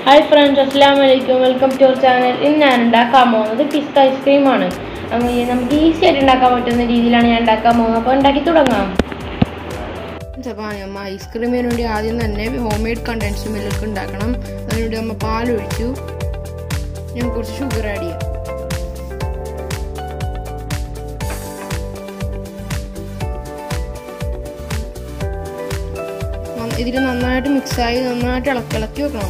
Hi friends അസ്സാം വലൈക്കും welcome to our channel ഇന്ന് ഞാൻ ഉണ്ടാക്കാൻ പോകുന്നത് പിസ്ത ഐസ്ക്രീമാണ് നമുക്ക് ഈസി ആയിട്ട് ഉണ്ടാക്കാൻ പറ്റുന്ന രീതിയിലാണ് ഞാൻ ഉണ്ടാക്കാൻ പോകുന്നത് അപ്പോൾ ഉണ്ടാക്കി തുടങ്ങാം അപ്പോൾ അമ്മ ഐസ്ക്രീമിന് വേണ്ടി ആദ്യം തന്നെ ഹോം മെയ്ഡ് കണ്ടൻസ്ഡ് മിൽക്ക് ഉണ്ടാക്കണം അതിനുവേണ്ടി അമ്മ പാലൊഴിച്ചു ഞാൻ കുറച്ച് ഷുഗർ ആഡ് ചെയ്യാം ഇതിൽ നന്നായിട്ട് മിക്സായി നന്നായിട്ട് ഇളക്കി ഇളക്കി വെക്കണം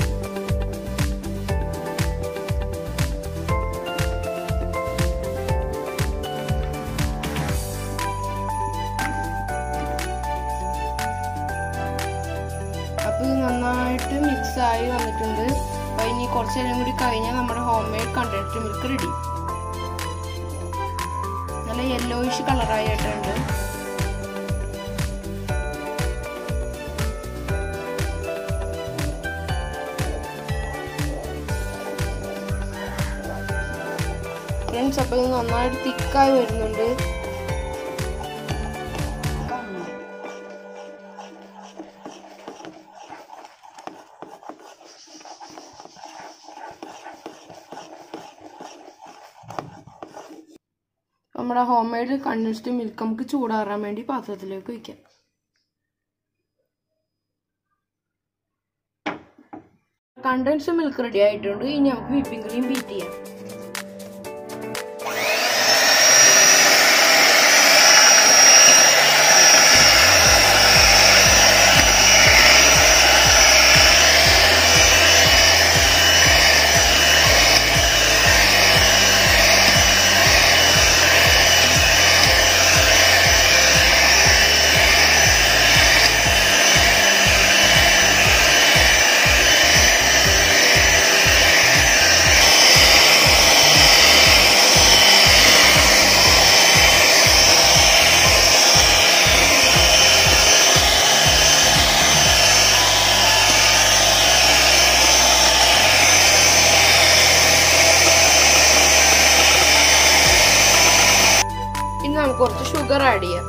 അപ്പോൾ ഇത് നന്നായിട്ട് മിക്സായി വന്നിട്ടുണ്ട് അപ്പോൾ ഇനി കുറച്ച് നേരം കൂടി കഴിഞ്ഞാൽ നമ്മുടെ home made condensed milk ready നല്ല യെല്ലോയിഷ് കളറായിട്ടുണ്ട് ഫ്രണ്ട്സ് അപ്പോൾ ഇത് നന്നായിട്ട് തിക്കായി വരുന്നുണ്ട് നമ്മുടെ ഹോം മെയ്ഡ് കണ്ടൻസ്ഡ് മിൽക്ക് നമുക്ക് ചൂടാറാൻ വേണ്ടി പാത്രത്തിലേക്ക് വയ്ക്കാം കണ്ടൻസ്ഡ് മിൽക്ക് റെഡി ആയിട്ടുണ്ട് ഇനി നമുക്ക് വിപ്പിംഗ് ക്രീം ബീറ്റ് ചെയ്യാം ഇനി നമുക്ക് കുറച്ച് ഷുഗർ ആഡ് ചെയ്യാം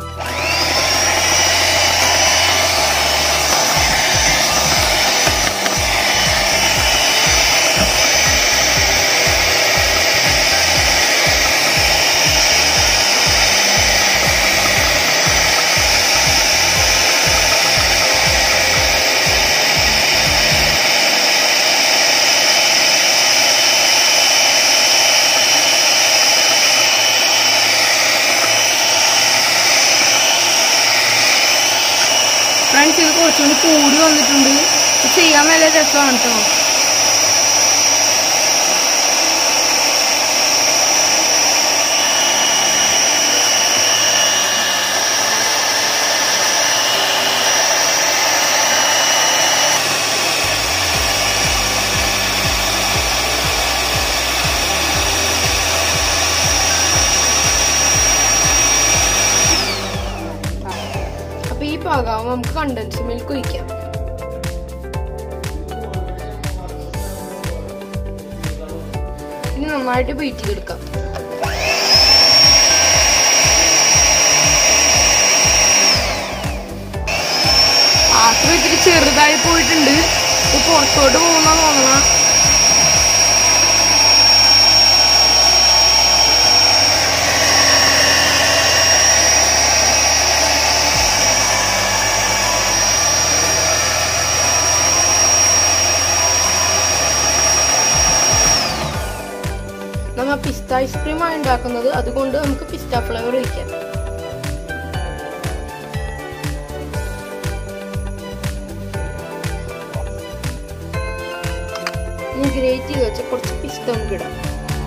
ഫ്രണ്ട്സ് ഇത് കുറച്ചുകൂടി കൂടി വന്നിട്ടുണ്ട് ഇത് ചെയ്യാൻ നല്ല രസമാണ് കേട്ടോ അപ്പൊ ഈ പാകാവും നമുക്ക് കണ്ടൻസ് മിൽക്ക് ഒഴിക്കാം ഇനി നന്നായിട്ട് ബീറ്റ് ചെയ്തെടുക്കാം പാത്രം ഇത്തിരി ചെറുതായി പോയിട്ടുണ്ട് ഇത് പുറത്തോട്ട് പോകുന്ന തോന്നണ നമ്മൾ പിസ്ത ഐസ്ക്രീമാണ് ഉണ്ടാക്കുന്നത് അതുകൊണ്ട് നമുക്ക് പിസ്ത ഫ്ലേവർ ഒഴിക്കാം ഇനി ഗ്രേറ്റ് ചെയ്ത് വെച്ച കുറച്ച് പിസ്ത നമുക്ക് ഇടാം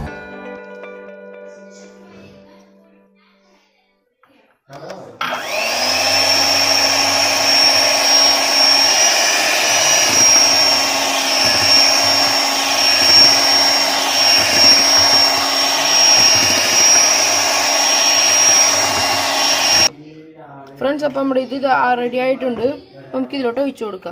ഫ്രണ്ട്സ് അപ്പം നമ്മുടെ ഇത് റെഡി ആയിട്ടുണ്ട് നമുക്ക് ഇതിലോട്ട് ഒഴിച്ചു കൊടുക്കാം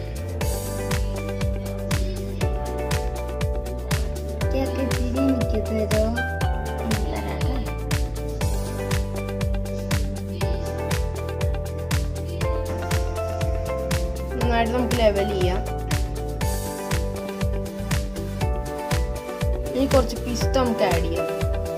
क्या कहती है निकिता ഞാനിത് തരാം നന്നായിട്ട് നമുക്ക് ലെവൽ ചെയ്യാം ഇനി കുറച്ച് പിസ്ത നമുക്ക് ആഡ് ചെയ്യാം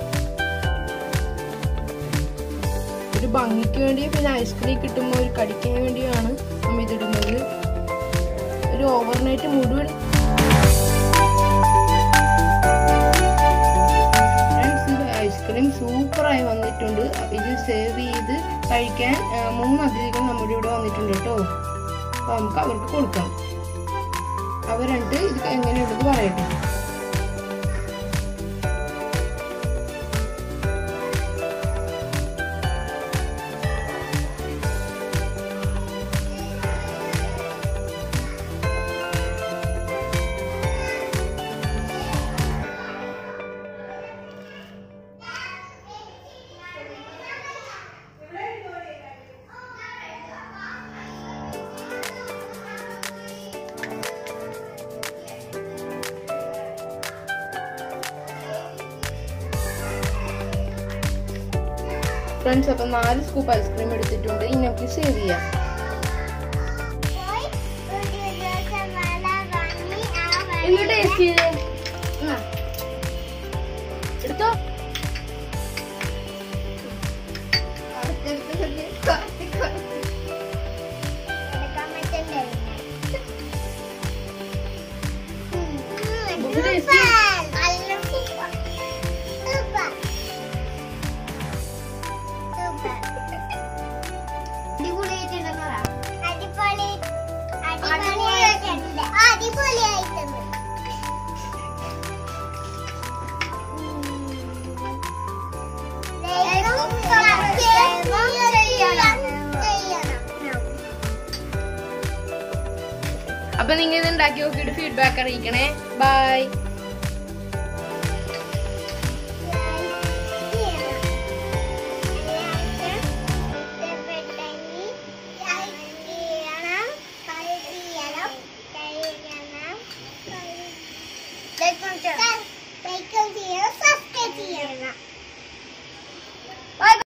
ഒരു ഭംഗിക്ക് വേണ്ടി പിന്നെ ഐസ്ക്രീം കിട്ടുമ്പോൾ ഒരു കടിക്കാൻ വേണ്ടിയാണ് നമ്മൾ ഇതിടുന്നത് ഒരു ഓവർനൈറ്റ് മുഴുവൻ ഐസ്ക്രീം സൂപ്പറായി വന്നിട്ടുണ്ട് അപ്പൊ ഇത് സേവ് ചെയ്ത് കഴിക്കാൻ ആ, മൂന്ന് അതിഥികൾ നമ്മുടെ ഇവിടെ വന്നിട്ടുണ്ട് കേട്ടോ അപ്പൊ നമുക്ക് അവർക്ക് കൊടുക്കാം അവരുണ്ട് ഇത് എങ്ങനെയുള്ളത് പറയട്ടെ ഫ്രണ്ട്സ് അപ്പൊ നാല് സ്കൂപ്പ് ഐസ്ക്രീം എടുത്തിട്ടുണ്ട് ഇനി നമുക്ക് സേവ് ചെയ്യാം ഇന്ന് ടേസ്റ്റ് ചെയ്ത് എന്നാ. എടുത്തോ അടിപൊളിയായിട്ടുണ്ട് അപ്പൊ നിങ്ങൾ ഇത് ഉണ്ടാക്കി നോക്കിയിട്ട് ഫീഡ്ബാക്ക് അറിയിക്കണേ ബൈ ലൈക്ക് ചെയ്യണം സബ്സ്ക്രൈബ് ചെയ്യണം